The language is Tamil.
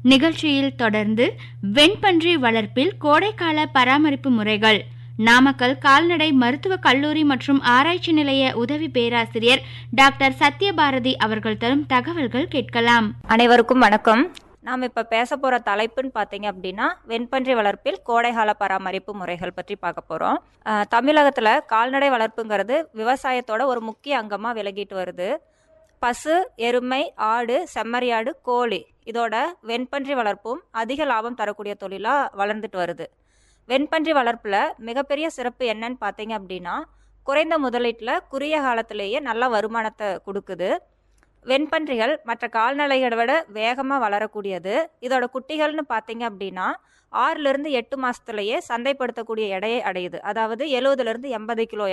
நிகழ்ச்சியில் தொடர்ந்து வெண்பன்றி வளர்ப்பில் கோடைக்கால பராமரிப்பு முறைகள் நாமக்கல் கால்நடை மருத்துவக் கல்லூரி மற்றும் ஆராய்ச்சி நிலைய உதவி பேராசிரியர் டாக்டர் சத்யபாரதி அவர்கள் தரும் தகவல்கள் கேட்கலாம் அனைவருக்கும் வணக்கம் நாம் இப்போ பேச போகிற தலைப்புன்னு பார்த்தீங்க அப்படின்னா வெண்பன்றி வளர்ப்பில் கோடைகால பராமரிப்பு முறைகள் பற்றி பார்க்க போகிறோம் தமிழகத்தில் கால்நடை வளர்ப்புங்கிறது விவசாயத்தோட ஒரு முக்கிய அங்கமாக விலகிட்டு வருது பசு எருமை ஆடு செம்மறியாடு கோழி இதோட வெண்பன்றி வளர்ப்பும் அதிக லாபம் தரக்கூடிய தொழிலாக வளர்ந்துட்டு வருது வெண்பன்றி வளர்ப்பில் மிகப்பெரிய சிறப்பு என்னன்னு பார்த்தீங்க அப்படின்னா குறைந்த முதலீட்டில் குறுகிய காலத்திலேயே நல்ல வருமானத்தை கொடுக்குது வெண்பன்றிகள் மற்ற கால்நடைகளை விட வேகமாக வளரக்கூடியது இதோட குட்டிகள்னு பார்த்தீங்க அப்படின்னா ஆறுலேருந்து எட்டு மாதத்துலேயே சந்தைப்படுத்தக்கூடிய எடையை அடையுது அதாவது எழுபதுலேருந்து எண்பது கிலோ